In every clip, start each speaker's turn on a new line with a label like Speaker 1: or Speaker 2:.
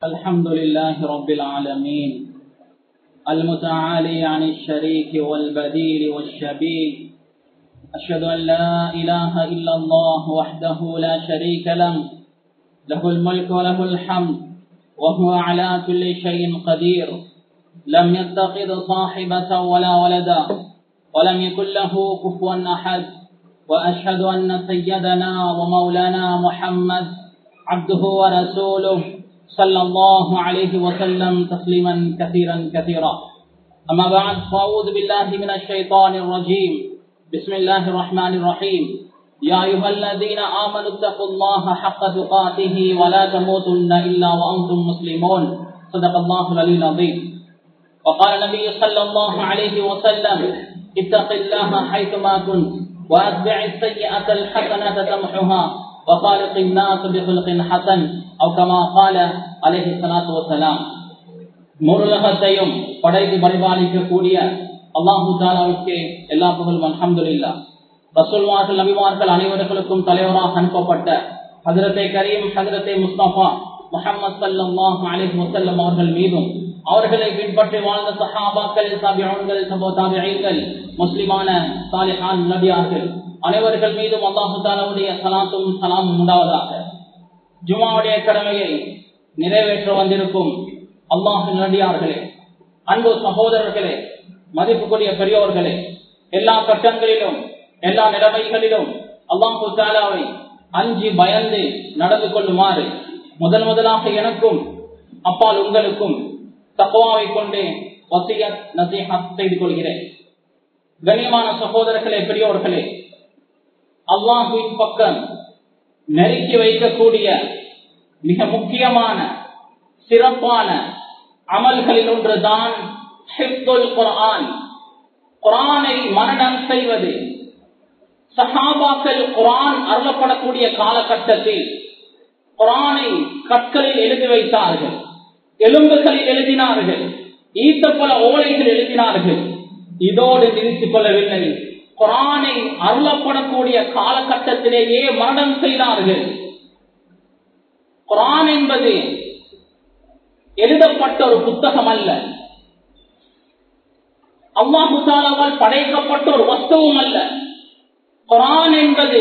Speaker 1: الحمد لله رب العالمين المتعالي عن الشريك والبديل والشبيه أشهد أن لا إله إلا الله وحده لا شريك له له الملك وله الحمد وهو على كل شيء قدير لم يتخذ صاحبة ولا ولدا ولم يكن له كفوا أحد وأشهد أن سيدنا ومولانا محمد عبده ورسوله صلى الله عليه وسلم تسليما كثيرا كثيرا أما بعد فأعوذ بالله من الشيطان الرجيم بسم الله الرحمن الرحيم يا أيها الذين آمنوا اتقوا الله حق تقاته ولا تموتن إلا وأنتم مسلمون صدق الله العلي العظيم وقال النبي صلى الله عليه وسلم اتق الله حيثما كنت وأتبع السيئة الحسنة تمحها وخالق الناس بخلق حسن أو كما قال عليه الصلاة والسلام முருலகத்தையும் படைத்து பரிபாலிக்கக்கூடிய அல்லாஹு தாலாவுக்கு எல்லா புகழும் அல்ஹம்துலில்லா ரசூல்மார்கள் நபிமார்கள் அனைவர்களுக்கும் தலைவராக அனுப்பப்பட்ட ஹதரத்தை கரீம் ஹதரத்தை முஸ்தபா முகமது சல்லாஹ் அலிஹ் முசல்லம் அவர்கள் மீதும் அவர்களை பின்பற்றி வாழ்ந்த சஹாபாக்கள் தாபியன்கள் சபோ தாபியங்கள் முஸ்லிமான சாலிஹான் நபியார்கள் அனைவர்கள் மீதும் அல்லாஹு தாலாவுடைய சலாத்தும் சலாமும் உண்டாவதாக ஜுமாவுடைய கடமையை நிறைவேற்ற வந்திருக்கும் அல்லாஹு நடிகார்களே அன்பு சகோதரர்களே மதிப்புக்குரிய பெரியோர்களே எல்லா கட்டங்களிலும் எல்லா நிலைமைகளிலும் அல்லாஹு தாலாவை அஞ்சி பயந்து நடந்து கொள்ளுமாறு முதல் முதலாக எனக்கும் அப்பால் உங்களுக்கும் தக்குவாவை கொண்டு வசிய நசீஹத் செய்து கொள்கிறேன் கண்ணியமான சகோதரர்களே பெரியோர்களே அல்லாஹுவின் பக்கம் நெருக்கி வைக்கக்கூடிய மிக முக்கியமான சிறப்பான அமல்களில் ஒன்றுதான் குரான் குரானை மரணம் செய்வது சஹாபாக்கள் குரான் அருளப்படக்கூடிய காலகட்டத்தில் குரானை கற்களில் எழுதி வைத்தார்கள் எலும்புகளில் எழுதினார்கள் ஈத்த பல ஓலைகள் எழுதினார்கள் இதோடு நிறுத்திக் கொள்ளவில்லை குரானை அருளப்படக்கூடிய காலகட்டத்திலேயே மரணம் செய்தார்கள் குரான் என்பது எழுதப்பட்ட ஒரு புத்தகம் அல்ல அல்லாஹுதாலாவால் படைக்கப்பட்ட ஒரு வஸ்துவும் அல்ல குரான் என்பது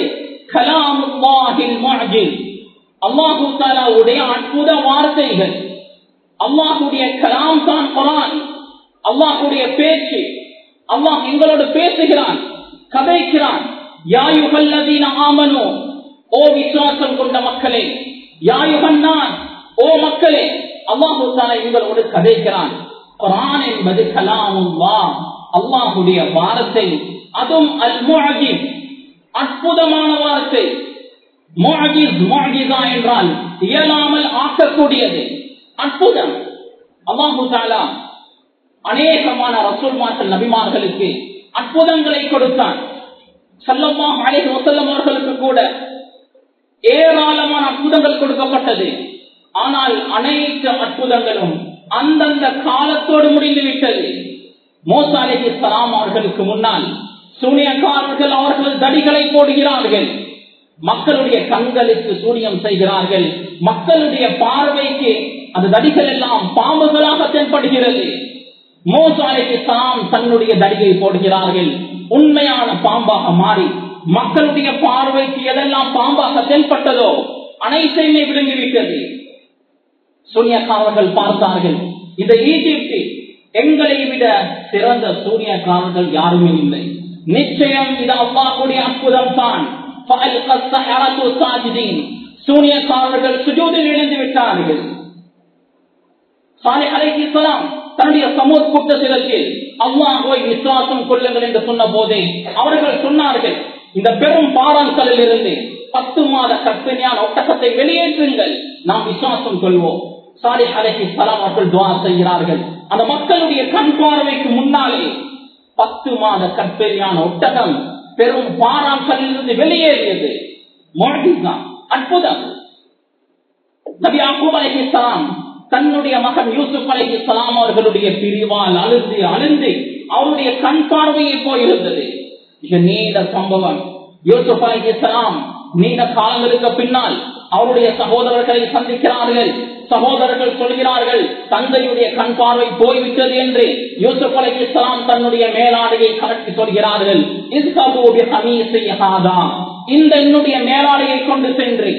Speaker 1: அல்லாஹு தாலாவுடைய அற்புத வார்த்தைகள் அல்லாஹுடைய கலாம் தான் குரான் அல்லாஹுடைய பேச்சு அல்லாஹ் எங்களோடு பேசுகிறான் கதைக்கிறான் யாயுகல்லதீன ஆமனோ ஓ விசுவாசம் கொண்ட மக்களே யாயுகன்னான் ஓ மக்களே அல்லாஹு தாலா எங்களோடு கதைக்கிறான் குரான் என்பது கலாமுல்லா அல்லாஹுடைய வார்த்தை அதுவும் அல் முஅஜிஸ் அற்புதமான வார்த்தை முஅஜிஸ் முஅஜிஸா என்றால் இயலாமல் ஆக்கக்கூடியது அற்புதம் அல்லாஹு தாலா அநேகமான ரசூல்மார்கள் நபிமார்களுக்கு அற்புதங்களை கொடுத்தான் சல்லமாக அழகு வசல்லம் அவர்களுக்கு கூட ஏராளமான அற்புதங்கள் கொடுக்கப்பட்டது ஆனால் அனைத்து அற்புதங்களும் அந்தந்த காலத்தோடு முடிந்து விட்டது மோசாலைக்கு சலாம் அவர்களுக்கு முன்னால் சூனியக்காரர்கள் அவர்கள் தடிகளை போடுகிறார்கள் மக்களுடைய கண்களுக்கு சூனியம் செய்கிறார்கள் மக்களுடைய பார்வைக்கு அந்த தடிகள் எல்லாம் பாம்புகளாக தென்படுகிறது மோசாலைக்கு சலாம் தன்னுடைய தடியை போடுகிறார்கள் உண்மையான பாம்பாக மாறி மக்களுடைய பார்வைக்கு எதெல்லாம் பாம்பாக தென்பட்டதோ அனைத்தையுமே விழுங்கிவிட்டது சூனியக்காரர்கள் பார்த்தார்கள் இந்த ஈஜிப்து எங்களை விட சிறந்த சூனியக்காரர்கள் யாருமே இல்லை நிச்சயம் இது அல்லாஹுடைய அற்புதம் தான் சூனியக்காரர்கள் சுஜூதில் இணைந்து விட்டார்கள் சாலை அலைக்கு தன்னுடைய சமூக கூட்டத்திற்கு அல்லாஹுவை விசுவாசம் கொள்ளுங்கள் என்று சொன்ன போதே அவர்கள் சொன்னார்கள் இந்த பெரும் பாறான்களில் இருந்து பத்து மாத கற்பிணியான ஒட்டகத்தை வெளியேற்றுங்கள் நாம் விசுவாசம் கொள்வோம் சாலை அலைக்கு சலாம் அவர்கள் துவா செய்கிறார்கள் அந்த மக்களுடைய கண் பார்வைக்கு முன்னாலே பத்து மாத கற்பெரியான ஒட்டகம் பெரும் பாறான்களில் இருந்து வெளியேறியது அற்புதம் நபி அபூப் அலைஹிஸ்ஸலாம் தன்னுடைய மகன் யூசுப் அலைஹிஸ்ஸலாம் அவர்களுடைய பிரிவால் அழுந்து அழுந்து அவருடைய கண் பார்வையை போயிருந்தது மிக நீண்ட சம்பவம் யூசுப் அலைஹிஸ்ஸலாம் நீண்ட காலங்களுக்கு பின்னால் அவருடைய சகோதரர்களை சந்திக்கிறார்கள் சகோதரர்கள் சொல்கிறார்கள் தந்தையுடைய கண் பார்வை போய்விட்டது என்று யூசுப் அலி இஸ்லாம் தன்னுடைய மேலாடையை கலட்டி சொல்கிறார்கள் இந்த என்னுடைய மேலாடையை கொண்டு சென்று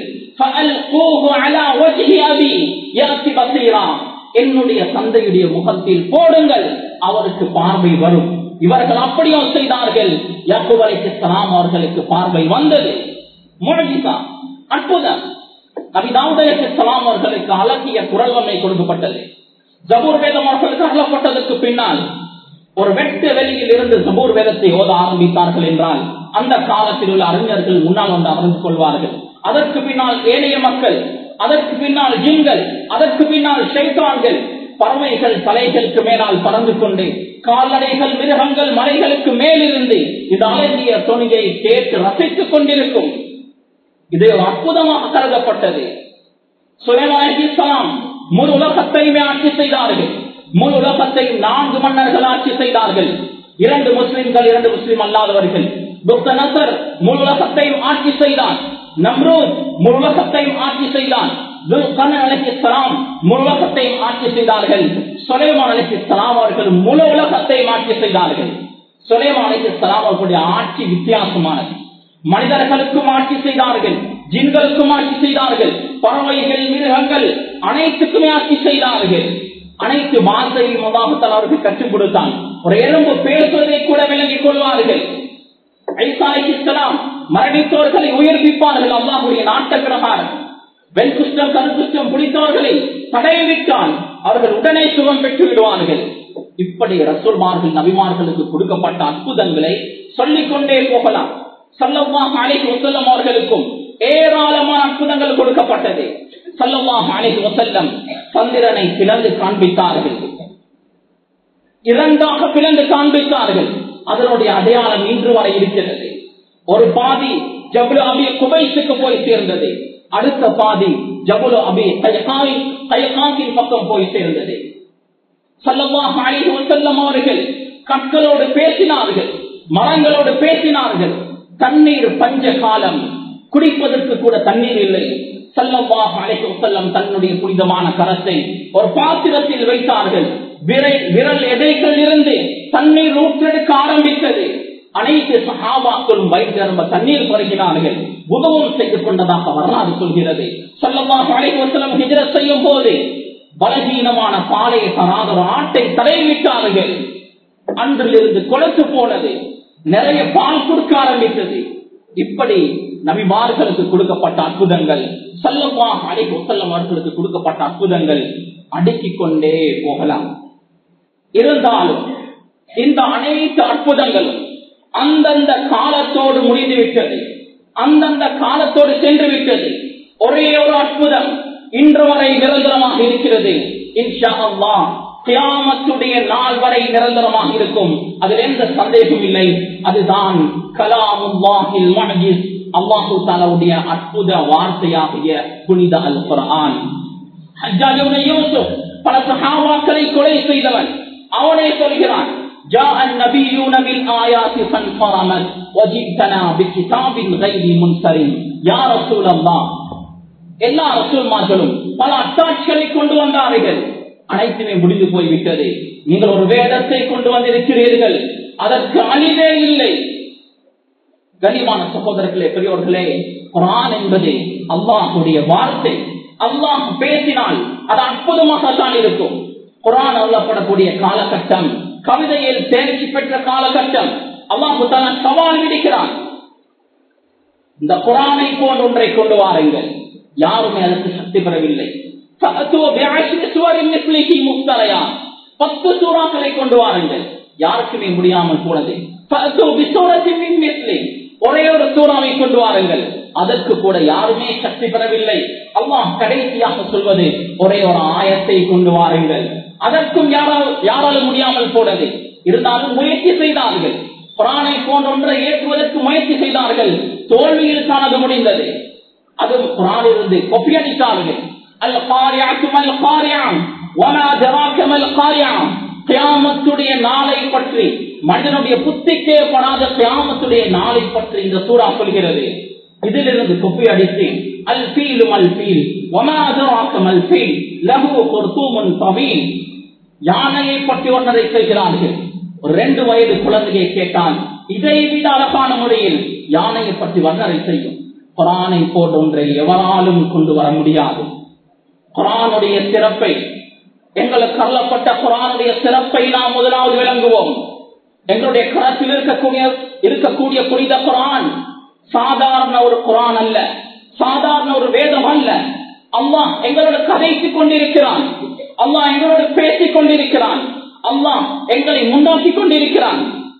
Speaker 1: என்னுடைய தந்தையுடைய முகத்தில் போடுங்கள் அவருக்கு பார்வை வரும் இவர்கள் அப்படியோ செய்தார்கள் யாக்கூப் அலைஹிஸ்ஸலாம் அவர்களுக்கு பார்வை வந்தது முழஜிதா அற்புதம் நபிதாவுத் அலைஹிஸ்ஸலாம் அவர்களுக்கு அழகிய குரல் வன்மை கொடுக்கப்பட்டது ஜபூர் வேதம் அவர்களுக்கு அருளப்பட்டதற்கு பின்னால் ஒரு வெட்டு வெளியில் இருந்து ஜபூர் வேதத்தை ஓத ஆரம்பித்தார்கள் என்றால் அந்த காலத்தில் உள்ள அறிஞர்கள் முன்னால் வந்து அமர்ந்து கொள்வார்கள் அதற்கு பின்னால் ஏனைய மக்கள் அதற்கு பின்னால் ஜின்கள் அதற்கு பின்னால் ஷைத்தான்கள் பறவைகள் தலைகளுக்கு மேலால் பறந்து கொண்டு கால்நடைகள் மிருகங்கள் மலைகளுக்கு மேலிருந்து இது அழகிய துணியை கேட்டு ரசித்துக் கொண்டிருக்கும் இது ஒரு அற்புதமாக கருதப்பட்டது சுலைமான் முழு உலகத்தையுமே ஆட்சி செய்தார்கள் முழு உலகத்தையும் நான்கு மன்னர்கள் ஆட்சி செய்தார்கள் இரண்டு முஸ்லிம்கள் இரண்டு முஸ்லிம் அல்லாதவர்கள் டாக்டர் நசர் முழு உலகத்தையும் ஆட்சி செய்தான் நம்ரூத் முழு உலகத்தையும் ஆட்சி செய்தான் முழு உலகத்தையும் ஆட்சி செய்தார்கள் சுலைமான் அலைக்கு சலாம் அவர்கள் முழு உலகத்தையும் ஆட்சி செய்தார்கள் சுலைமான் அலைக்கு சலாம் அவர்களுடைய ஆட்சி வித்தியாசமானது மனிதர்களுக்கும் ஆட்சி செய்தார்கள் ஜின்களுக்கும் ஆட்சி செய்தார்கள் பறவைகள் மிருகங்கள் அனைத்துக்குமே ஆட்சி செய்தார்கள் அனைத்து வார்த்தையும் அல்லாஹத்தால் அவருக்கு கற்றுக் கொடுத்தான் ஒரு எறும்பு பேசுவதை கூட விளங்கிக் கொள்வார்கள் மரணித்தோர்களை உயிர்ப்பிப்பார்கள் அல்லாஹுடைய நாட்ட பிரகாரம் வெண்குஷ்டம் கருக்குஷ்டம் பிடித்தவர்களை தடைவிட்டால் அவர்கள் உடனே சுகம் பெற்று விடுவார்கள் இப்படி ரசூல்மார்கள் நபிமார்களுக்கு கொடுக்கப்பட்ட அற்புதங்களை சொல்லிக் கொண்டே போகலாம் சல்லல்லாஹ் அலைஹி வஸல்லம் அவர்களுக்கும் ஏராளமான அற்புதங்கள் கொடுக்கப்பட்டது சல்லல்லாஹ் அலைஹி வஸல்லம் சந்திரனை பிளந்து காண்பித்தார்கள் இரண்டாக பிளந்து காண்பித்தார்கள் அதனுடைய அடையாளம் இன்று வரை இருக்கிறது ஒரு பாதி ஜபுல் அபி குபைஸுக்கு போய் சேர்ந்தது அடுத்த பாதி ஜபுல் அபி கைகாக்கின் பக்கம் போய் சேர்ந்தது சல்லல்லாஹ் அலைஹி வஸல்லம் அவர்கள் கற்களோடு பேசினார்கள் மரங்களோடு பேசினார்கள் தண்ணீர் பஞ்ச காலம் குடிப்பதற்கு கூட தண்ணீர் இல்லை சல்லல்லாஹ் அலைஹி வஸல்லம் தன்னுடைய புனிதமான கரத்தை ஒரு பாத்திரத்தில் வைத்தார்கள் விரல் விரல் எதைகள் இருந்து தண்ணீர் ஊற்றெடுக்க ஆரம்பித்தது அனைத்து சகாபாக்களும் வைத்திரும்ப தண்ணீர் பருகினார்கள் உதவும் செய்து கொண்டதாக வரலாறு சொல்கிறது சொல்லமாக அலைவசலம் ஹிஜரத் செய்யும் போது பலகீனமான பாலை தராத ஒரு ஆட்டை தடைவிட்டார்கள் அன்றிலிருந்து கொலைத்து போனது நிறைய பால் கொடுக்க ஆரம்பித்தது இப்படி நபிமார்களுக்கு கொடுக்கப்பட்ட அற்புதங்கள் செல்லமாக அடைக்கு செல்லம் அவர்களுக்கு கொடுக்கப்பட்ட அற்புதங்கள் அடுக்கிக் கொண்டே போகலாம் இருந்தாலும் இந்த அனைத்து அற்புதங்களும் அந்தந்த காலத்தோடு முடிந்து விட்டது அந்தந்த காலத்தோடு சென்று விட்டது ஒரே ஒரு அற்புதம் இன்று வரை நிரந்தரமாக இருக்கிறது இன்ஷா அல்லாஹ் கியாமத்துடைய நாள் வரை நிரந்தரமாக இருக்கும் அதில் எந்த சந்தேகம் இல்லை அதுதான் கலாமுல்லாஹில் மஹஜிஸ் அல்லாஹு தாலாவுடைய அற்புத வார்த்தையாகிய புனித அல் குர்ஆன் ஹஜ்ஜாஜுடைய யூசுப் பல சஹாபாக்களை கொலை செய்தவன் அவனே சொல்கிறான் جاء النبيون بالآيات فانفرمت وجئتنا بكتاب غير منصرم يا رسول الله எல்லா ரசூல்மார்களும் பல அத்தாட்சிகளை கொண்டு வந்தார்கள் அனைத்துமே முடிந்து போய்விட்டது நீங்கள் ஒரு வேதத்தை கொண்டு வந்திருக்கிறீர்கள் அதற்கு அழிவே இல்லை கனிமான சகோதரர்களே பெரியோர்களே குரான் என்பது அல்லாஹுடைய வார்த்தை அல்லாஹ் பேசினால் அது அற்புதமாகத்தான் இருக்கும் குரான் அருளப்படக்கூடிய காலகட்டம் கவிதையில் தேர்ச்சி பெற்ற காலகட்டம் அல்லாஹு தான சவால் விடுக்கிறான் இந்த குரானை போன்ற ஒன்றை கொண்டு வாருங்கள் யாருமே அதற்கு சக்தி பெறவில்லை பத்து சூறாக்களை கொண்டு வாருங்கள் யாருக்குமே முடியாமல் போனது ஒரே ஒரு சூறாவை கொண்டு வாருங்கள் அதற்கு கூட யாருமே சக்தி பெறவில்லை அல்லாஹ் கடைசியாக சொல்வது ஒரே ஒரு ஆயத்தை கொண்டு வாருங்கள் அதற்கும் யாரால் யாராலும் முடியாமல் போனது இருந்தாலும் முயற்சி செய்தார்கள் குரானை போன்ற ஒன்றை ஏற்றுவதற்கு முயற்சி செய்தார்கள் தோல்வியில் காணது முடிந்தது அது குரானிலிருந்து கொப்பியடித்தார்கள் அல் காரியாக்கும் அல் காரியாம் கியாமத்துடைய நாளை பற்றி மனிதனுடைய புத்திக்கே படாத கியாமத்துடைய நாளை பற்றி இந்த சூறா சொல்கிறது இதிலிருந்து கொப்பி அடித்து அல் ஃபீலு மல் ஃபீல் வமா அதராக மல் ஃபீல் லஹு குர்தூமுன் தவீல் யானையை பற்றி ஒன்றரை செய்கிறார்கள் ஒரு ரெண்டு வயது குழந்தையை கேட்டான் இதை விட அழகான முறையில் யானையை பற்றி வர்ணனை செய்யும் குரானை போன்ற ஒன்றை எவராலும் கொண்டு வர முடியாது குரானுடைய சிறப்பை எங்களுக்கு அருளப்பட்ட குரானுடைய சிறப்பை நாம் முதலாவது விளங்குவோம் எங்களுடைய கரத்தில் இருக்கக்கூடிய இருக்கக்கூடிய புனித குரான் சாதாரண ஒரு குரான் அல்ல சாதாரண ஒரு வேதம் அல்ல அல்லாஹ் எங்களோட கதைத்துக் கொண்டிருக்கிறான் அல்லாஹ் எங்களோடு பேசிக் கொண்டிருக்கிறான் அல்லாஹ் எங்களை முன்னோக்கி கொண்டிருக்கிறான்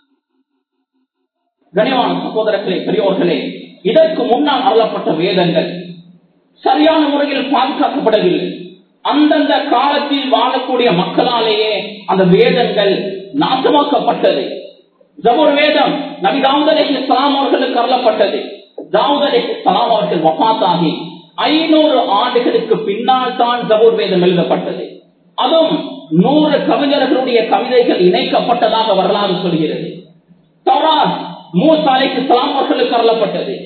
Speaker 1: கனிவான சகோதரர்களே பெரியோர்களே இதற்கு முன்னால் அருளப்பட்ட வேதங்கள் சரியான முறையில் பாதுகாக்கப்படவில்லை அந்தந்த காலத்தில் வாழக்கூடிய மக்களாலேயே அந்த வேதங்கள் நாசமாக்கப்பட்டது ஜபுர் வேதம் நபி தாவூத் அலைஹி ஸலாம் அவர்களுக்கு அருளப்பட்டது தாவூத் அலைஹி ஸலாம் அவர்கள் வஃபாத்தாகி ஐநூறு ஆண்டுகளுக்கு பின்னால் தான் ஜபுர் வேதம் எழுதப்பட்டது அதுவும் நூறு கவிஞர்களுடைய கவிதைகள் இணைக்கப்பட்டதாக வரலாறு சொல்கிறது தௌராத் மூசா அலைஹி ஸலாம் அவர்களுக்கு அருளப்பட்டது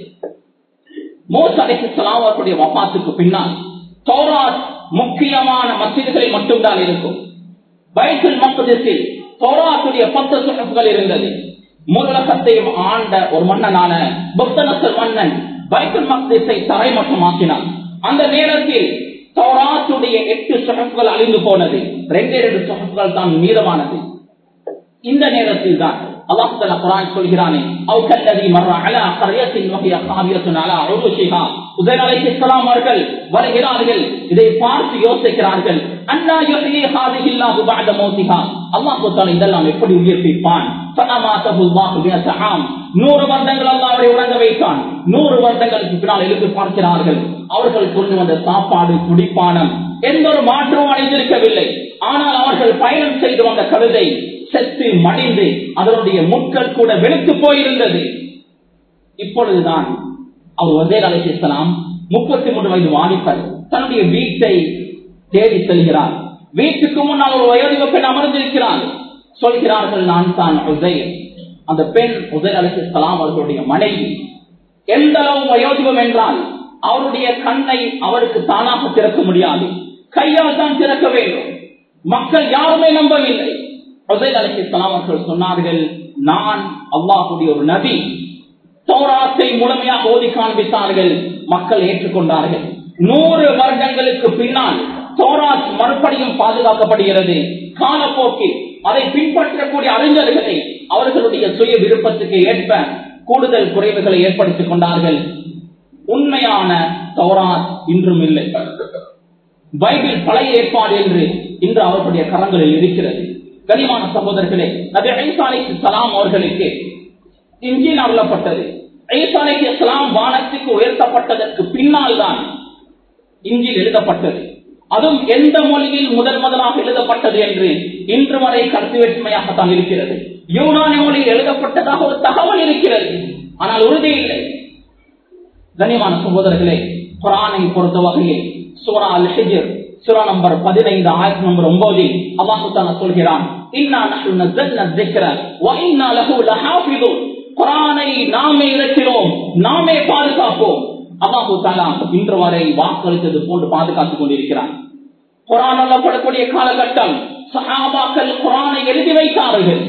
Speaker 1: மூசா அலைஹி ஸலாம் அவர்களுடைய வஃபாத்துக்கு பின்னால் தௌராத் முக்கியமான மசிதிகளில் மட்டும்தான் இருக்கும் பைத்துல் மக்திஸில் தௌராத்துடைய பத்து சுஹப்கள் இருந்தது முருலகத்தையும் ஆண்ட ஒரு மன்னனான புத்தனசர் மன்னன் பைத்துல் மக்திஸை தரைமட்டமாக்கினான் அந்த நேரத்தில் தௌராத்துடைய எட்டு சுஹப்கள் அழிந்து போனது ரெண்டே ரெண்டு சுஹப்கள் தான் மீதமானது இந்த நேரத்தில் தான் அல்லாஹ் தஆலா குர்ஆன் சொல்கிறானே அவ் கல்லதி மர்ர அலா கர்யத்தின் வஹிய காவியத்துன் அலா உருஷிஹா உதைர் அலைஹிஸ்ஸலாம் அவர்கள் வருகிறார்கள் இதை பார்த்து யோசிக்கிறார்கள் அன்னா யுஹ்யி ஹாதிஹி அல்லாஹு பஅத மௌத்திஹா அல்லாஹ் தஆலா இதெல்லாம் எப்படி உயிர்ப்பிப்பான் ஃபனமாதஹு அல்லாஹு பிஅஸ ஆம் 100 வருடங்கள் அல்லாஹ் அவரை உறங்க வைத்தான் 100 வருடங்களுக்கு பின்னால் எழுப்பி பார்க்கிறார்கள் அவர்கள் கொண்டு வந்த சாப்பாடு குடிப்பானம் எந்த ஒரு மாற்றமும் அடைந்திருக்கவில்லை ஆனால் அவர்கள் பயணம் செய்து வந்த கழுதை செத்து மடிந்து அதனுடைய முட்கள் கூட வெளுத்து போயிருந்தது இப்பொழுதுதான் அவர் வசேல் அலிசலாம் முப்பத்தி மூன்று வயது வாலிபர் தன்னுடைய வீட்டை தேடி செல்கிறார் வீட்டுக்கு முன்னால் ஒரு வயோதிக பெண் அமர்ந்திருக்கிறார் சொல்கிறார்கள் நான் தான் உதய் அந்த பெண் உதய் அலிசலாம் அவர்களுடைய மனைவி எந்த அளவு வயோதிகம் என்றால் அவருடைய கண்ணை அவருக்கு தானாக திறக்க முடியாது கையால் தான் திறக்க வேண்டும் மக்கள் யாருமே நம்பவில்லை ஹுசைன் அலிஸ்லாம் அவர்கள் சொன்னார்கள் நான் அல்லாஹுடைய ஒரு நபி தௌராத்தை முழுமையாக ஓதி காண்பித்தார்கள் மக்கள் ஏற்றுக்கொண்டார்கள் நூறு வருடங்களுக்கு பின்னால் தௌராத் மறுபடியும் பாதுகாக்கப்படுகிறது காலப்போக்கில் அதை பின்பற்றக்கூடிய அறிஞர்களை அவர்களுடைய சுய விருப்பத்துக்கு ஏற்ப கூடுதல் குறைவுகளை ஏற்படுத்திக் கொண்டார்கள் உண்மையான தௌராத் இன்றும் இல்லை பைபிள் பழைய ஏற்பாடு என்று இன்று அவர்களுடைய கரங்களில் இருக்கிறது கனிமான சகோதரர்களே நபி ஐசாலைக்கு சலாம் அவர்களுக்கு இஞ்சில் அருளப்பட்டது ஐசாலைக்கு சலாம் வானத்துக்கு உயர்த்தப்பட்டதற்கு பின்னால் தான் இஞ்சில் எழுதப்பட்டது அதுவும் எந்த மொழியில் முதல் முதலாக எழுதப்பட்டது என்று இன்று வரை கருத்து வேற்றுமையாகத்தான் இருக்கிறது யூனானி மொழியில் எழுதப்பட்டதாக ஒரு தகவல் இருக்கிறது ஆனால் உறுதி இல்லை கனிமான சகோதரர்களே குரானை பொறுத்த வகையில் சூரா அல் ஹிஜர் சுரா நம்பர் பதினைந்து ஆயிரத்தி நம்பர் ஒன்பதில் அல்லாஹுத்தான சொல்கிறான் குரானை நாமே இறக்கிறோம் நாமே பாதுகாப்போம் அல்லாஹு தாலா இன்று வரை வாக்களித்தது போன்று பாதுகாத்துக் கொண்டிருக்கிறான் குரான் சொல்லப்படக்கூடிய காலகட்டம் சஹாபாக்கள் குரானை எழுதி வைத்தார்கள்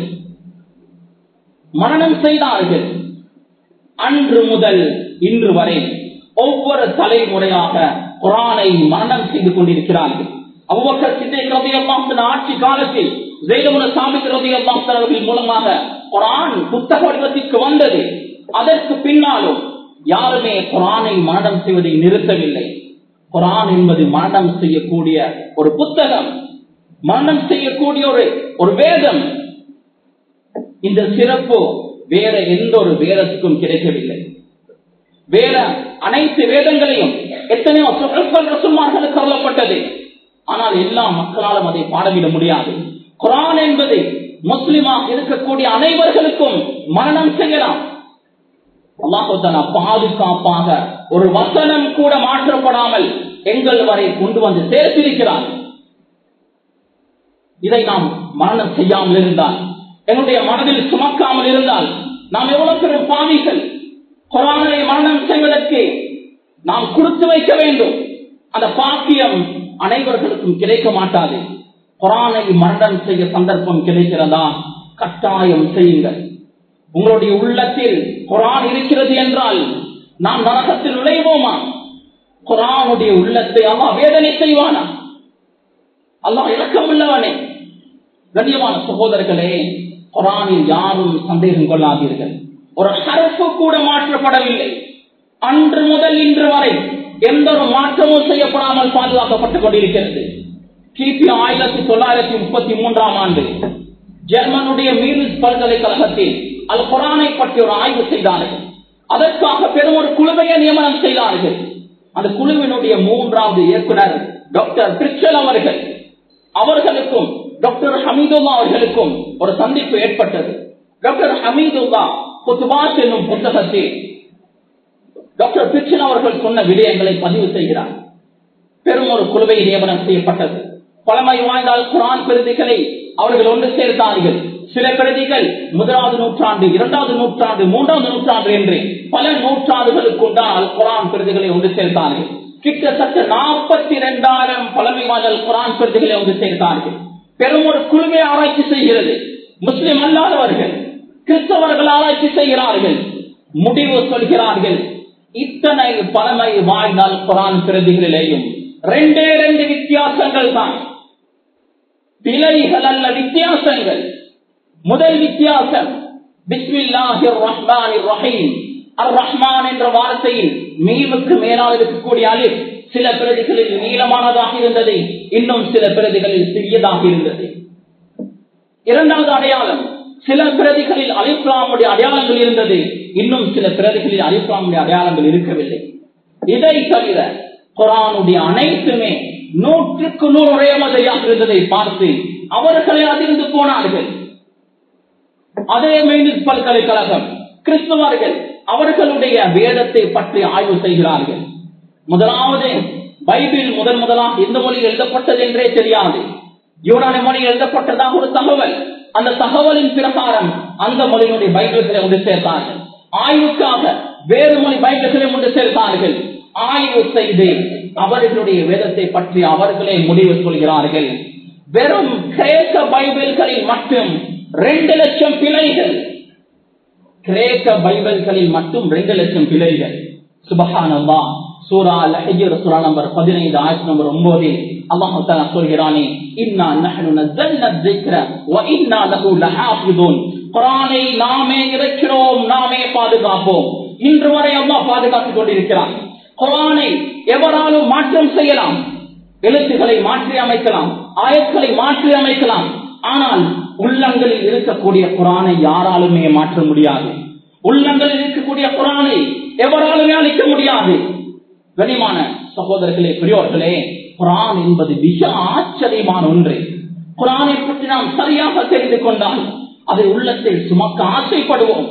Speaker 1: மரணம் செய்தார்கள் அன்று முதல் இன்று வரை ஒவ்வொரு தலைமுறையாக குரானை மரணம் செய்து கொண்டிருக்கிறார்கள் அவ்வக்கர் சிந்தை ஆட்சி காலத்தில் ஜெயலமுன சாமி அவர்கள் மூலமாக குரான் புத்தக வடிவத்திற்கு வந்தது அதற்கு பின்னாலும் யாருமே குரானை மரணம் செய்வதை நிறுத்தவில்லை குரான் என்பது மரணம் செய்யக்கூடிய ஒரு புத்தகம் மரணம் செய்யக்கூடிய ஒரு ஒரு வேதம் இந்த சிறப்பு வேற எந்த ஒரு வேதத்துக்கும் கிடைக்கவில்லை வேற அனைத்து வேதங்களையும் எத்தனையோ ரசுமார்களுக்கு கருதப்பட்டது ஆனால் எல்லா மக்களாலும் அதை பாடவிட முடியாது குரான் என்பது முஸ்லிமாக இருக்கக்கூடிய அனைவர்களுக்கும் மரணம் செய்யலாம் அல்லாஹால பாதுகாப்பாக ஒரு வசனம் கூட மாற்றப்படாமல் எங்கள் வரை கொண்டு வந்து சேர்த்திருக்கிறார் இதை நாம் மரணம் செய்யாமல் இருந்தால் என்னுடைய மனதில் சுமக்காமல் இருந்தால் நாம் எவ்வளவு பெரும் பாவிகள் குரானை மரணம் செய்வதற்கு நாம் கொடுத்து வைக்க வேண்டும் அந்த பாக்கியம் அனைவர்களுக்கும் கிடைக்க மாட்டாது குரானை மரணம் செய்ய சந்தர்ப்பம் கிடைக்கிறதா கட்டாயம் செய்யுங்கள் உங்களுடைய உள்ளத்தில் குரான் இருக்கிறது என்றால் நாம் நரகத்தில் நுழைவோமா குரானுடைய உள்ளத்தை அல்லாஹ் வேதனை செய்வானா அல்லாஹ் இறக்கம் உள்ளவனே கண்ணியமான சகோதரர்களே குரானில் யாரும் சந்தேகம் கொள்ளாதீர்கள் ஒரு ஹரப்பு கூட மாற்றப்படவில்லை அன்று முதல் இன்று வரை எந்த ஒரு மாற்றமும் செய்யப்படாமல் பாதுகாக்கப்பட்டுக் கொண்டிருக்கிறது கிபி ஆயிரத்தி தொள்ளாயிரத்தி முப்பத்தி மூன்றாம் ஆண்டு ஜெர்மனுடைய மீரிஸ் பல்கலைக்கழகத்தில் அல் குரானை பற்றி ஒரு ஆய்வு செய்தார்கள் அதற்காக பெரும் ஒரு குழுவையை நியமனம் செய்தார்கள் அந்த குழுவினுடைய மூன்றாவது இயக்குனர் டாக்டர் பிரிச்சல் அவர்கள் அவர்களுக்கும் டாக்டர் ஹமீதுல்லா அவர்களுக்கும் ஒரு சந்திப்பு ஏற்பட்டது டாக்டர் ஹமீதுல்லா குத்துபாஸ் என்னும் புத்தகத்தில் டாக்டர் பிரிச்சல் அவர்கள் சொன்ன விடயங்களை பதிவு செய்கிறார் பெரும் ஒரு குழுவை நியமனம் செய்யப்பட்டது பழமை வாய்ந்தால் குரான் பிரதிகளை அவர்கள் ஒன்று சேர்த்தார்கள் சில பிரதிகள் முதலாவது நூற்றாண்டு இரண்டாவது நூற்றாண்டு மூன்றாவது நூற்றாண்டு என்று பல நூற்றாண்டுகளுக்கு உண்டால் குரான் பிரதிகளை ஒன்று சேர்த்தார்கள் கிட்டத்தட்ட நாற்பத்தி இரண்டாயிரம் பழமை வாய்ந்தால் குரான் பிரதிகளை ஒன்று சேர்த்தார்கள் பெரும் ஒரு குழுவை ஆராய்ச்சி செய்கிறது முஸ்லிம் அல்லாதவர்கள் கிறிஸ்தவர்கள் ஆராய்ச்சி செய்கிறார்கள் முடிவு சொல்கிறார்கள் இத்தனை பழமை வாழ்ந்தால் குரான் பிரதிகளிலேயும் ரெண்டே ரெண்டு வித்தியாசங்கள் தான் பிழைகள் அல்ல வித்தியாசங்கள் முதல் வித்தியாசம் பிஸ்மில்லாஹிர் ரஹ்மானிர் ரஹீம் அர் ரஹ்மான் என்ற வார்த்தையில் மீமுக்கு மேலால் இருக்கக்கூடிய அலிப் சில பிரதிகளில் நீளமானதாக இருந்தது இன்னும் சில பிரதிகளில் சிறியதாக இருந்தது இரண்டாவது அடையாளம் சில பிரதிகளில் அலிப்ராமுடைய அடையாளங்கள் இருந்தது இன்னும் சில பிரதிகளில் அலிப்ராமுடைய அடையாளங்கள் இருக்கவில்லை இதை தவிர குரானுடைய அனைத்துமே நூற்றுக்கு நூறு ஒரே மாதிரியாக இருந்ததை பார்த்து அவர்களே அதிர்ந்து போனார்கள் அதே மெயினில் பல்கலைக்கழகம் கிறிஸ்தவர்கள் அவர்களுடைய வேதத்தை பற்றி ஆய்வு செய்கிறார்கள் முதலாவது பைபிள் முதன் முதலாக எந்த மொழியில் எழுதப்பட்டது என்றே தெரியாது யூனானி மொழியில் எழுதப்பட்டதாக ஒரு தகவல் அந்த தகவலின் பிரகாரம் அந்த மொழியினுடைய பைபிள்களை ஒன்று சேர்த்தார்கள் ஆய்வுக்காக வேறு மொழி பைபிள்களை ஒன்று சேர்த்தார்கள் ஆய்வு செய்து அவர்களுடைய வேதத்தை பற்றி அவர்களே முடிவு சொல்கிறார்கள் வெறும் கிரேக்க பைபிள்களில் மட்டும் ரெண்டு லட்சம் பிழைகள் கிரேக்க பைபிள்களில் மட்டும் ரெண்டு லட்சம் பிழைகள் சுபஹானல்லா சூரா லஹஜர் சூரா நம்பர் பதினைந்து ஆயிரத்தி நம்பர் ஒன்பது அல்லாஹு தஆலா சொல்கிறானே இன்னா நஹ்னு நஸல்னா الذِّكْرَ وَإِنَّا لَهُ لَحَافِظُونَ குர்ஆனை நாமே இறக்கிறோம் நாமே பாதுகாப்போம் இன்று வரை அல்லாஹ் பாதுகாத்துக் கொண்டிருக்கிறான் குர்ஆனை எவராலும் மாற்றம் செய்யலாம் எழுத்துக்களை மாற்றி அமைக்கலாம் ஆயத்களை மாற்றி அமைக்கலாம் ஆனால் உள்ளங்களில் இருக்கக்கூடிய குரானை யாராலுமே மாற்ற முடியாது உள்ளங்களில் இருக்கக்கூடிய குரானை எவராலுமே அளிக்க முடியாது கனிமான சகோதரர்களே பெரியோர்களே குரான் என்பது மிக ஆச்சரியமான ஒன்று குரானை பற்றி நாம் சரியாக தெரிந்து கொண்டால் அதை உள்ளத்தில் சுமக்க ஆசைப்படுவோம்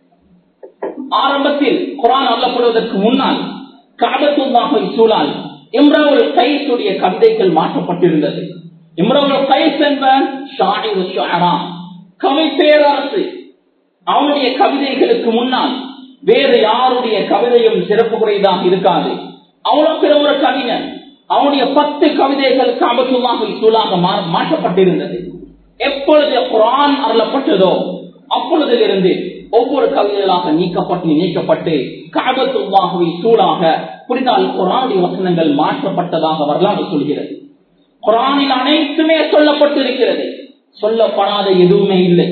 Speaker 1: ஆரம்பத்தில் குரான் அல்லப்படுவதற்கு முன்னால் காபத்துல்லாஹை சூழால் இம்ராவுல் கைசுடைய கவிதைகள் மாற்றப்பட்டிருந்தது இம்ராவுல் கைஸ் என்பவன் ஷாஹிர் ஷுஅரா கவி பேரரசு அவனுடைய கவிதைகளுக்கு முன்னால் வேறு யாருடைய கவிதையும் சிறப்பு குறைதாக இருக்காது அவ்வளவு பெரிய ஒரு கவிஞன் அவனுடைய பத்து கவிதைகள் காபத்துல்லாஹை சூழாக மாற்றப்பட்டிருந்தது எப்பொழுது குரான் அருளப்பட்டதோ அப்பொழுதிலிருந்து ஒவ்வொரு கவிதைகளாக நீக்கப்பட்டு நீக்கப்பட்டு காபத்துல்லாஹுவை சூழாக புரிந்தால் குரானுடைய வசனங்கள் மாற்றப்பட்டதாக வரலாறு சொல்கிறது குரானில் அனைத்துமே சொல்லப்பட்டிருக்கிறது சொல்லப்படாத எதுவுமே இல்லை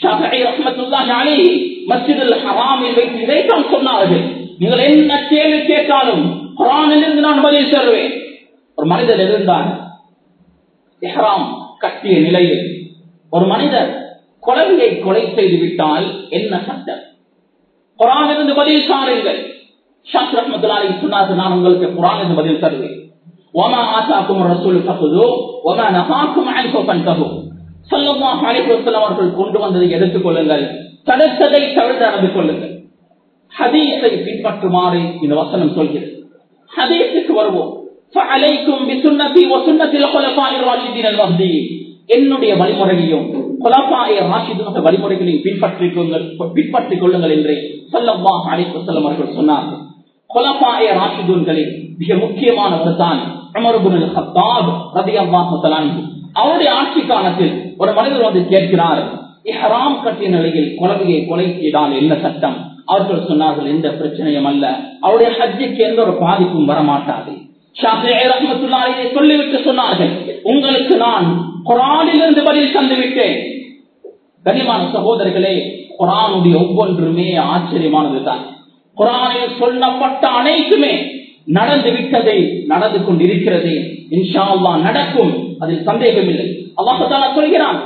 Speaker 1: மஸ்ஜிதில் ஹராமில் வைத்து இதைத்தான் சொன்னார்கள் நீங்கள் என்ன கேள்வி கேட்டாலும் குரானிலிருந்து நான் பதில் சொல்வேன் ஒரு மனிதர் இருந்தார் எஹ்ராம் கட்டிய நிலையில் ஒரு மனிதர் குழந்தையை கொலை செய்து விட்டால் என்ன சட்டம் குரானிலிருந்து பதில் சாருங்கள் ஷாத் ரஹமத்துல்லாஹி சொன்னார்கள் நான் உங்களுக்கு குரானிலிருந்து பதில் தருவேன் وما آتاكم الرسول فخذوه وما نهاكم عنه فانتهوا ஸல்லல்லாஹு அலைஹி வஸல்லம் அவர்கள் கொண்டு வந்ததை எடுத்துக் கொள்ளுங்கள் தடுத்ததை தவிர்த்து நடந்து கொள்ளுங்கள் ஹதீஸை பின்பற்றுமாறு இந்த வசனம் சொல்கிறது ஹதீஸுக்கு வருவோம் فعليكم بسنتي وسنة الخلفاء الراشدين المهديين என்னுடைய வழிமுறையையும் குலபாய ராஷிதுக வழிமுறைகளையும் பின்பற்றிக் கொள்ளுங்கள் பின்பற்றிக் கொள்ளுங்கள் என்று ஸல்லல்லாஹு அலைஹி வஸல்லம் அவர்கள் சொன்னார்கள் கொலப்பாய ராஷிதூன்களில் மிக முக்கியமானவர் தான் அமருபுல் ஹத்தாப் ரதியல்லாஹு தலான்ஹு அவருடைய ஆட்சி காலத்தில் ஒரு மனிதர் வந்து கேட்கிறார் இஹராம் கட்டிய நிலையில் குழந்தையை கொலை செய்தால் என்ன சட்டம் அவர்கள் சொன்னார்கள் எந்த பிரச்சனையும் அல்ல அவருடைய ஹஜ்ஜுக்கு எந்த ஒரு பாதிப்பும் வரமாட்டாது சொல்லிவிட்டு சொன்னார்கள் உங்களுக்கு நான் குரானிலிருந்து பதில் தந்துவிட்டேன் கனிமான சகோதரர்களே குரானுடைய ஒவ்வொன்றுமே ஆச்சரியமானது தான் குரானில் சொல்லப்பட்ட அனைத்துமே நடந்து விட்டதை நடந்து கொண்டிருக்கிறது இன்ஷா அல்லா நடக்கும் அதில் சந்தேகம் இல்லை அல்லாஹால சொல்கிறான்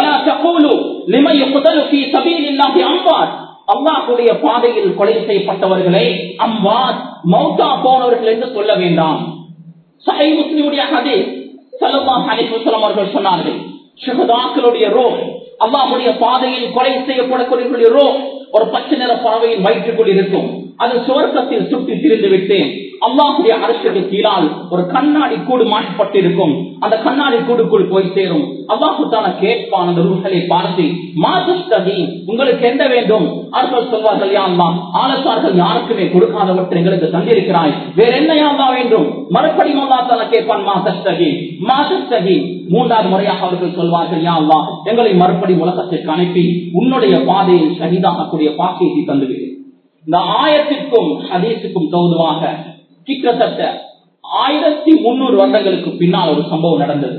Speaker 1: அல்லாஹுடைய பாதையில் கொலை செய்யப்பட்டவர்களை அம்பாத் மௌத்தா போனவர்கள் என்று சொல்ல வேண்டாம் சஹை முஸ்லிமுடைய ஹதே சல்லல்லாஹு அலைஹி வஸல்லம் அவர்கள் சொன்னார்கள் ஷஹதாக்களுடைய ரோ அல்லாஹுடைய பாதையில் கொலை செய்யப்படக்கூடிய ரோ ஒரு பச்சை நிற பறவையின் வயிற்றுக்குள் இருக்கும் அது சுவர்க்கத்தில் சுற்றி திரிந்து விட்டு அல்லாஹுடைய அரசுக்கு கீழால் ஒரு கண்ணாடி கூடு மாற்றப்பட்டிருக்கும் அந்த கண்ணாடி கூடுக்குள் போய் சேரும் அல்லாஹு தான கேட்பான் அந்த ரூஹலை பார்த்து மாதஸ்தகி உங்களுக்கு என்ன வேண்டும் அவர்கள் சொல்வார்கள் யாழ்லா ஆலசார்கள் யாருக்குமே கொடுக்காதவற்றை எங்களுக்கு தந்திருக்கிறாய் வேற என்ன யாழ்லா வேண்டும் மறுபடியும் அல்லா தான கேட்பான் மாதஸ்தகி மாதஸ்தகி மூன்றாவது முறையாக அவர்கள் சொல்வார்கள் யாழ்லா எங்களை மறுபடி உலகத்திற்கு அனுப்பி உன்னுடைய பாதையில் சகிதாகக்கூடிய பாக்கியத்தை தந்துவிடு இந்த ஆயத்திற்கும் ஹதீஸுக்கும் தோதுவாக கிட்டத்தட்ட ஆயிரத்தி முன்னூறு வருடங்களுக்கு பின்னால் ஒரு சம்பவம் நடந்தது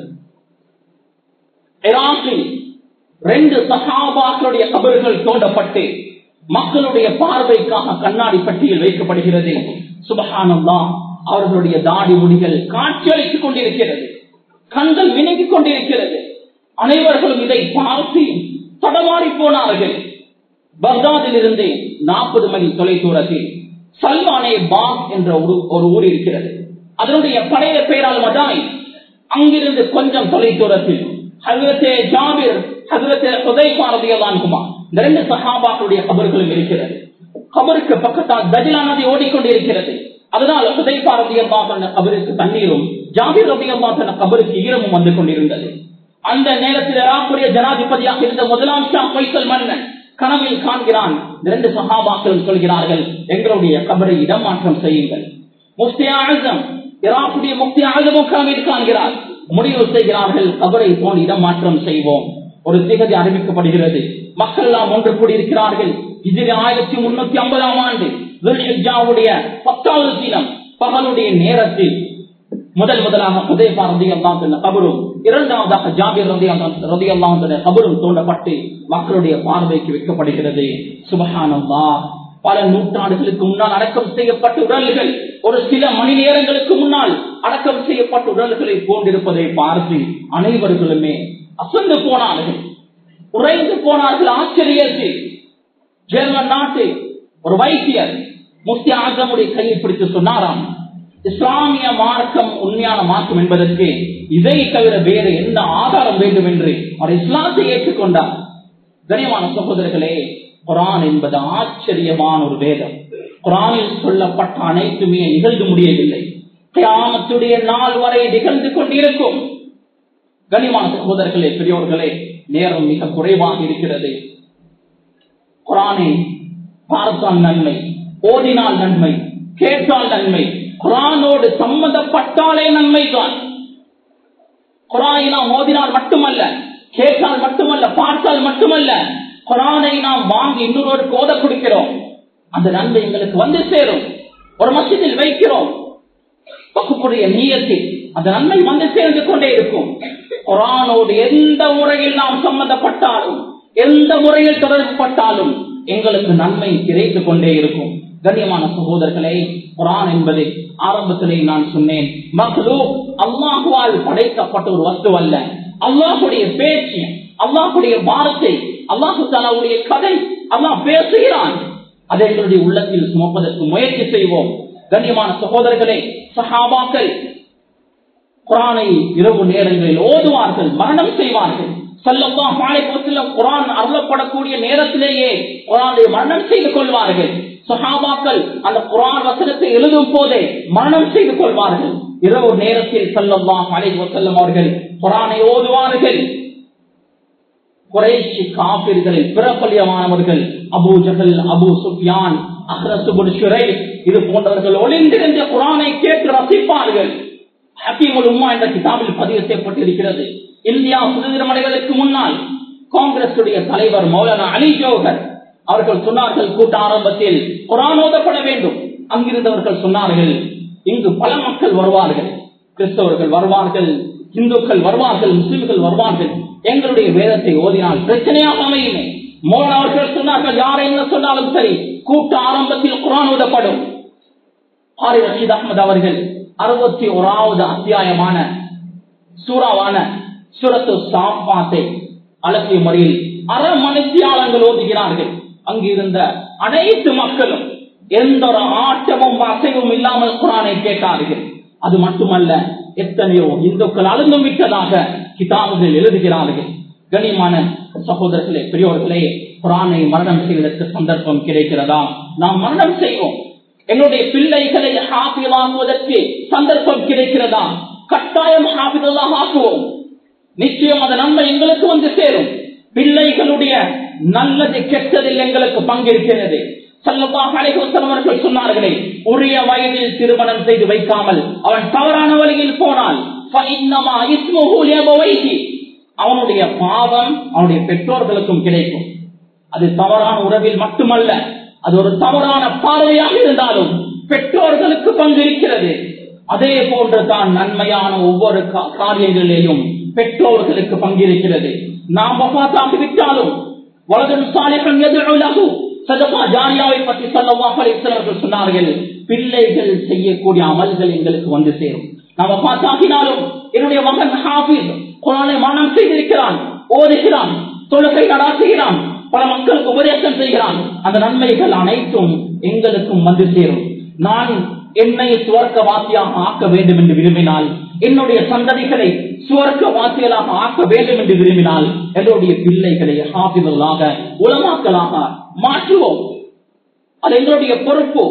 Speaker 1: ஈராக்கில் ரெண்டு சகாபாக்களுடைய கபர்கள் தோண்டப்பட்டு மக்களுடைய பார்வைக்காக கண்ணாடி பட்டியல் வைக்கப்படுகிறது சுபகானந்தா அவர்களுடைய தாடி முடிகள் காட்சியளித்துக் கொண்டிருக்கிறது கண்கள் வினங்கிக் கொண்டிருக்கிறது அனைவர்களும் இதை பார்த்து தடமாறி போனார்கள் பக்தாதில் இருந்து நாற்பது மைல் தொலை தூரத்தில் சல்மானே பாக் என்ற ஒரு ஊர் இருக்கிறது அதனுடைய பழைய பெயரால் மதாய் அங்கிருந்து கொஞ்சம் தொலை தூரத்தில் ஹசரத்தே ஜாபிர் ஹசரத்தே உதய்பா ரதியல்லான்குமா இந்த ரெண்டு சஹாபாக்களுடைய கபர்களும் இருக்கிறது கபருக்கு பக்கத்தால் தஜிலா நதி ஓடிக்கொண்டிருக்கிறது அதனால் உதய்பா ரதியல்லா சொன்ன கபருக்கு தண்ணீரும் ஜாபிர் ரதியல்லா சொன்ன கபருக்கு ஈரமும் வந்து கொண்டிருந்தது அந்த நேரத்தில் ராக்குடைய ஜனாதிபதியாக இருந்த முதலாம் ஷா பைசல் மன்னன் கனவில் காண்கிறான் இரண்டு சகாபாக்கள் சொல்கிறார்கள் எங்களுடைய கபரை இடமாற்றம் செய்யுங்கள் முஃப்தி ஆசம் இராக்குடைய முஃப்தி ஆசமும் கனவில் காண்கிறார் முடிவு செய்கிறார்கள் கபரை போல் இடமாற்றம் செய்வோம் ஒரு திகதி அறிவிக்கப்படுகிறது மக்கள் எல்லாம் ஒன்று கூடியிருக்கிறார்கள் இது ஆயிரத்தி முன்னூத்தி ஐம்பதாம் ஆண்டு பத்தாவது தினம் பகலுடைய நேரத்தில் முதல் முதலாக உதயபா ரதியல்லாம் சொன்ன கபரும் இரண்டாவதாக ஜாபிர் ரதியல்லாம் சொன்ன கபரும் தோண்டப்பட்டு மக்களுடைய பார்வைக்கு வைக்கப்படுகிறது சுபகானந்தா பல நூற்றாண்டுகளுக்கு முன்னால் அடக்கம் செய்யப்பட்ட உடல்கள் ஒரு சில மணி நேரங்களுக்கு முன்னால் அடக்கம் செய்யப்பட்ட உடல்களை போன்றிருப்பதை பார்த்து அனைவர்களுமே அசந்து போனார்கள் உறைந்து போனார்கள் ஆச்சரியத்தில் ஜெர்மன் நாட்டு ஒரு வைத்தியர் முஃப்தி ஆசமுடைய கையை பிடித்து சொன்னாராம் இஸ்லாமிய மார்க்கம் உண்மையான மார்க்கம் என்பதற்கு இதை தவிர வேறு என்ன ஆதாரம் வேண்டும் என்று அவர் இஸ்லாத்தை ஏற்றுக்கொண்டார் கனியமான சகோதரர்களே குரான் என்பது ஆச்சரியமான ஒரு வேதம் குரானில் சொல்லப்பட்ட அனைத்துமே நிகழ்ந்து முடியவில்லை கிராமத்துடைய நாள் வரை நிகழ்ந்து கொண்டிருக்கும் கனிமான சகோதரர்களே பெரியோர்களே நேரம் மிக குறைவாக இருக்கிறது குரானை பார்த்தால் நன்மை ஓதினால் நன்மை கேட்டால் நன்மை குரானோடு சம்பந்தப்பட்டாலே நன்மை தான் குரானை நாம் ஓதினால் மட்டுமல்ல கேட்டால் மட்டுமல்ல பார்த்தால் மட்டுமல்ல குரானை நாம் வாங்கி இன்னொரு ஓத கொடுக்கிறோம் அந்த நன்மை எங்களுக்கு வந்து சேரும் ஒரு மசிதில் வைக்கிறோம் வகுப்புடைய நீயத்தில் அந்த நன்மை வந்து சேர்ந்து கொண்டே இருக்கும் குரானோடு எந்த முறையில் நாம் சம்பந்தப்பட்டாலும் எந்த முறையில் தொடர்புப்பட்டாலும் எங்களுக்கு நன்மை கிடைத்துக் கொண்டே இருக்கும் கண்ணியமான சகோதரர்களே குரான் என்பது ஆரம்பத்திலே நான் சொன்னேன் மக்களோ அல்லாஹுவால் படைக்கப்பட்ட ஒரு வஸ்து அல்ல அல்லாஹுடைய பேச்சு அல்லாஹுடைய வார்த்தை அல்லாஹு தாலாவுடைய கதை அல்லாஹ் பேசுகிறான் அதை எங்களுடைய உள்ளத்தில் சுமப்பதற்கு முயற்சி செய்வோம் கண்ணியமான சகோதரர்களே சஹாபாக்கள் குரானை இரவு நேரங்களில் ஓதுவார்கள் மரணம் செய்வார்கள் சல்லல்லா மாலைப்பத்தில் குரான் அருளப்படக்கூடிய நேரத்திலேயே குரானை மரணம் செய்து கொள்வார்கள் சஹாபாக்கள் அந்த குரான் வசனத்தை எழுதும் போதே மரணம் செய்து கொள்வார்கள் இரவு நேரத்தில் சல்லல்லா அலை வசல்லம் அவர்கள் குரானை ஓதுவார்கள் குறைஷி காப்பீர்களில் பிறப்பலியமானவர்கள் அபு ஜஹல் அபு சுஃபியான் அஹ்ரசுபுருஷுரை இது போன்றவர்கள் ஒளிந்திருந்த குரானை கேட்டு ரசிப்பார்கள் ஹக்கீமுல் உம்மா என்ற கிதாபில் பதிவு செய்யப்பட்டிருக்கிறது இந்தியா சுதந்திரம் அடைவதற்கு முன்னால் காங்கிரஸ் தலைவர் மௌலானா அலி ஜோஹர் அவர்கள் சொன்னார்கள் கூட்ட ஆரம்பத்தில் குரான் ஓதப்பட வேண்டும் அங்கிருந்தவர்கள் சொன்னார்கள் இங்கு பல மக்கள் வருவார்கள் கிறிஸ்தவர்கள் வருவார்கள் இந்துக்கள் வருவார்கள் முஸ்லிம்கள் வருவார்கள் எங்களுடைய வேதத்தை ஓதினால் பிரச்சனையாக அமையுமே மோகன் அவர்கள் சொன்னார்கள் யார் என்ன சொன்னாலும் சரி கூட்ட ஆரம்பத்தில் குரான் ஓதப்படும் ஆரி ரஷீத் அஹமது அவர்கள் அறுபத்தி ஓராவது அத்தியாயமான சூறாவான சுரத்து சாப்பாத்தை அழகிய முறையில் அரை மணித்தியாலங்கள் ஓதுகிறார்கள் அங்கிருந்த அனைத்து மக்களும் எந்த ஒரு ஆட்டமும் அசைவும் இல்லாமல் குரானை கேட்டார்கள் அது மட்டுமல்ல எத்தனையோ இந்துக்கள் அழுந்தும் விட்டதாக கிதாபுகள் எழுதுகிறார்கள் கனிமான சகோதரர்களே பெரியோர்களே குரானை மரணம் செய்வதற்கு சந்தர்ப்பம் கிடைக்கிறதா நாம் மரணம் செய்வோம் என்னுடைய பிள்ளைகளை ஹாஃபிலாகுவதற்கு சந்தர்ப்பம் கிடைக்கிறதா கட்டாயம் ஹாஃபிதாக ஆக்குவோம் நிச்சயம் அந்த நன்மை எங்களுக்கு வந்து சேரும் பிள்ளைகளுடைய நல்லது கெட்டதில் எங்களுக்கு பங்கிருக்கிறது அவர்கள் சொன்னார்களே உரிய வயதில் திருமணம் செய்து வைக்காமல் அவன் தவறான வழியில் போனால் அவனுடைய பாவம் அவனுடைய பெற்றோர்களுக்கும் கிடைக்கும் அது தவறான உறவில் மட்டுமல்ல அது ஒரு தவறான பார்வையாக இருந்தாலும் பெற்றோர்களுக்கு பங்கு இருக்கிறது அதே போன்று தான் நன்மையான ஒவ்வொரு காரியங்களிலேயும் பெற்றோர்களுக்கு பங்கிருக்கிறது நாம் வபாத்தாகி விட்டாலும் வலதும் சாலிகம் எதிர்கொள்ளாகும் சதமா ஜாரியாவை பற்றி சொல்லவாக சொன்னார்கள் பிள்ளைகள் செய்யக்கூடிய அமல்கள் எங்களுக்கு வந்து சேரும் நாம பார்த்தாக்கினாலும் என்னுடைய மகன் ஹாபிஸ் குரானை மனம் செய்திருக்கிறான் ஓதுகிறான் தொழுகை நடாத்துகிறான் பல மக்களுக்கு உபதேசம் செய்கிறான் அந்த நன்மைகள் அனைத்தும் எங்களுக்கும் வந்து சேரும் நான் என்னை சுவர்க்க வாசியாக ஆக்க வேண்டும் என்று விரும்பினால் என்னுடைய சந்ததிகளை சுவர்க்க வாசிகளாக ஆக்க வேண்டும் என்று விரும்பினால் என்னுடைய பிள்ளைகளை ஹாபிதலாக உலமாக்கலாக மாற்றுவோம் அது எங்களுடைய பொறுப்பு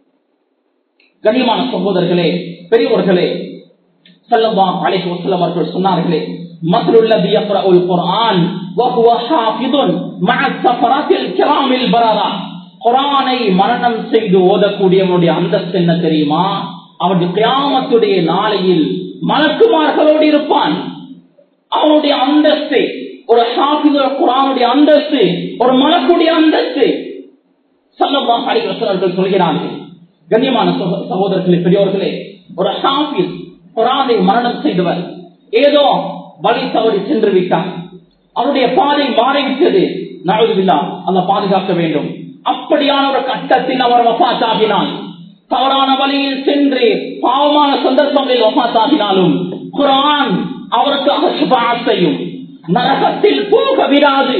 Speaker 1: கண்ணியமான சகோதரர்களே பெரியவர்களே செல்லவா அழைக்கு வசலம் அவர்கள் சொன்னார்களே مثل الذي يقرأ القرآن وهو حافظ مع السفرات الكرام البررة குரானை மரணம் செய்து ஓதக்கூடியவனுடைய அந்தஸ்து என்ன தெரியுமா அவனுடைய கிராமத்துடைய நாளையில் மலக்குமார்களோடு இருப்பான் அவனுடைய அந்தஸ்து ஒரு ஹாஃபித குரானுடைய அந்தஸ்து ஒரு மலக்குடைய அந்தஸ்து சல்லமா அலிவசர்கள் சொல்கிறார்கள் கண்ணியமான சகோதரர்களே பெரியோர்களே ஒரு ஹாஃபிஸ் குரானை மரணம் செய்தவர் ஏதோ வழி தவறி சென்று விட்டார் அவருடைய பாதை மாறிவிட்டது நழுவில்லா அந்த பாதுகாக்க வேண்டும் அப்படியான ஒரு கட்டத்தில் அவர் வபாத்தாகினான் தவறான வழியில் சென்று பாவமான சந்தர்ப்பங்களில் வபாத்தாகினாலும் குரான் அவருக்காக சுபா செய்யும் நரகத்தில் போக விடாது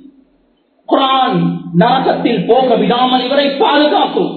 Speaker 1: குரான் நரகத்தில் போக விடாமல் இவரை பாதுகாக்கும்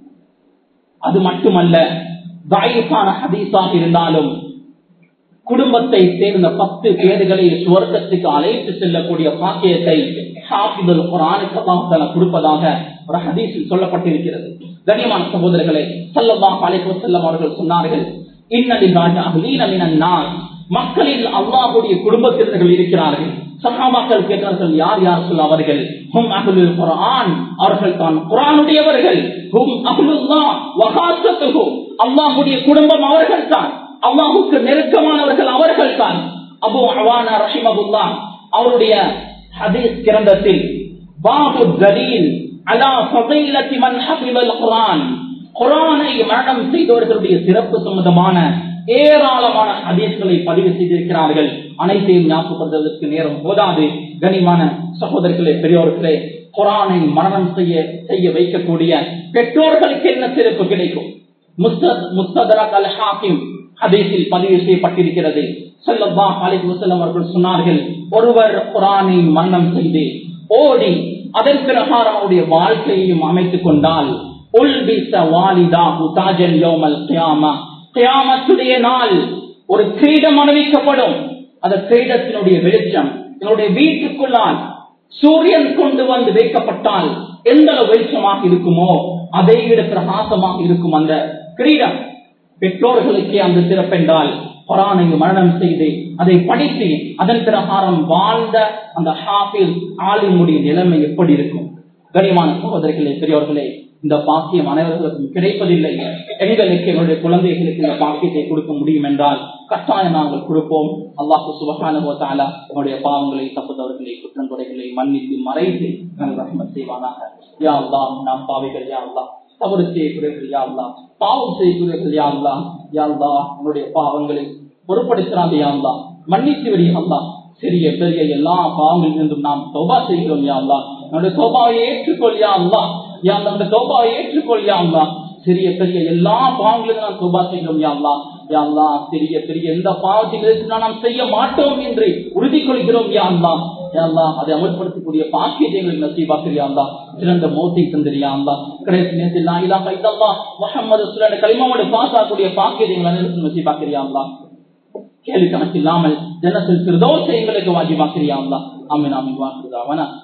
Speaker 1: அது மட்டுமல்ல தாயிஃபான ஹதீஸாக இருந்தாலும் குடும்பத்தை சேர்ந்த பத்து பேர்களை சுவர்க்கத்துக்கு அழைத்து செல்லக்கூடிய பாக்கியத்தை ஹாஃபிதுல் குரானுக்கு அல்லாஹ் கொடுப்பதாக ஒரு ஹதீஸில் சொல்லப்பட்டிருக்கிறது கனியமான சகோதரர்களை சல்லல்லாஹு அலைஹி வஸல்லம் அவர்கள் சொன்னார்கள் இன்னலில்லாஹி அஹ்லீன மினன் நாஸ் மக்களில் அல்லாஹ்வுடைய குடும்பத்தினர்கள் இருக்கிறார்கள் சஹாபாக்கள் கேட்டார்கள் யார் யார் சொல்ல அவர்கள் ஹும் அஹ்லுல் குர்ஆன் அவர்கள் தான் குர்ஆனுடையவர்கள் ஹும் அஹ்லுல்லாஹ் வஹாஸத்துஹு அல்லாஹ்வுடைய குடும்பம் அவர்கள் தான் அல்லாஹுக்கு நெருக்கமானவர்கள் அவர்கள் தான் அபு அவானா ரஹிமகுல்லா அவருடைய ஹதீஸ் கிரந்தத்தில் பாபு தலீல் அலா ஃபதீலத்தி மன் ஹஃபிதல் குர்ஆன் குர்ஆனை மரணம் செய்தவர்களுடைய சிறப்பு சம்பந்தமான ஏராளமான ஹதீஸ்களை பதிவு செய்திருக்கிறார்கள் அனைத்தையும் ஞாபகப்படுத்துவதற்கு நேரம் போதாது கனிமான சகோதரர்களே பெரியோர்களே குரானை மரணம் செய்ய செய்ய வைக்கக்கூடிய பெற்றோர்களுக்கு என்ன சிறப்பு கிடைக்கும் முஸ்தரக் அல் ஹாக்கிம் ஹதீஸில் பதிவு செய்யப்பட்டிருக்கிறது செல்லப்பா அலிக் முசல்லம் அவர்கள் சொன்னார்கள் ஒருவர் குரானை மரணம் செய்து ஓடி அதன் பிரகாரம் அவருடைய வாழ்க்கையையும் அமைத்துக் கொண்டால் கியாமத்துடைய நாள் ஒரு கிரீடம் அணிவிக்கப்படும் அந்த கிரீடத்தினுடைய வெளிச்சம் என்னுடைய வீட்டுக்குள்ளால் சூரியன் கொண்டு வந்து வைக்கப்பட்டால் எந்த அளவு வெளிச்சமாக இருக்குமோ அதை விட பிரகாசமாக இருக்கும் அந்த கிரீடம் பெற்றோர்களுக்கே அந்த சிறப்பென்றால் குரானை மரணம் செய்து அதை படித்து அதன் பிரகாரம் வாழ்ந்த அந்த ஹாஃபில் ஆலிமுடைய நிலைமை எப்படி இருக்கும் கனிமான சகோதரிகளே பெரியவர்களே இந்த பாக்கியம் அனைவர்களுக்கும் கிடைப்பதில்லை எங்களுக்கு எங்களுடைய குழந்தைகளுக்கு இந்த பாக்கியத்தை கொடுக்க முடியும் என்றால் கட்டாயம் நாங்கள் கொடுப்போம் அல்லாஹு சுபகானுபவத்தால உங்களுடைய பாவங்களை தப்புதவர்களை குற்றங்குறைகளை மன்னித்து மறைத்து நாங்கள் ரஹ்மத் செய்வானாக யா அல்லா நாம் பாவிகள் யா அல்லா தவறு செய்யக்கூடியவர்கள் யா அல்லா பாவம் செய்யக்கூடியவர்கள் யா அல்லா யா அல்லா உங்களுடைய பாவங்களை பொருட்படுத்தினாங்க யா அல்லா மன்னித்து விடி அல்லா சிறிய பெரிய எல்லா பாவங்களில் இருந்தும் நாம் தோபா செய்கிறோம் யா அல்லா நம்முடைய தோபாவை ஏற்றுக்கொள் யா அல்லா யா நம்முடைய தோபாவை ஏற்றுக்கொள் யா அல்லா சிறிய பெரிய எல்லா பாவங்களிலும் நாம் தோபா செய்கிறோம் யா அல்லா யா அல்லா சிறிய பெரிய எந்த பாவத்திலிருந்து நாம் செய்ய மாட்டோம் என்று உறுதி கொள்கிறோம் யா அல்லா யா அல்லா அதை அமல்படுத்தக்கூடிய பாக்கியத்தை எங்களுக்கு நசீபாக்கிறியா அல்லா சிறந்த மௌத்தை தந்திரியா அல்லா கடைசி நேரத்தில் நான் இல்லாம இதல்லா முகமது சுரண்ட களிமாவோட பாஸ் ஆகக்கூடிய பாக்கியத்தை எங்களை அனைவருக்கும் நசீபாக்கிறியா அல்லா கேள்வி கணக்கு இல்லாமல் ஜனத்தில் பிரதோஷ எங்களுக்கு வாஜிபாக்கிறியா அல்லா ஆமின் ஆமின் வாக்குதாவனா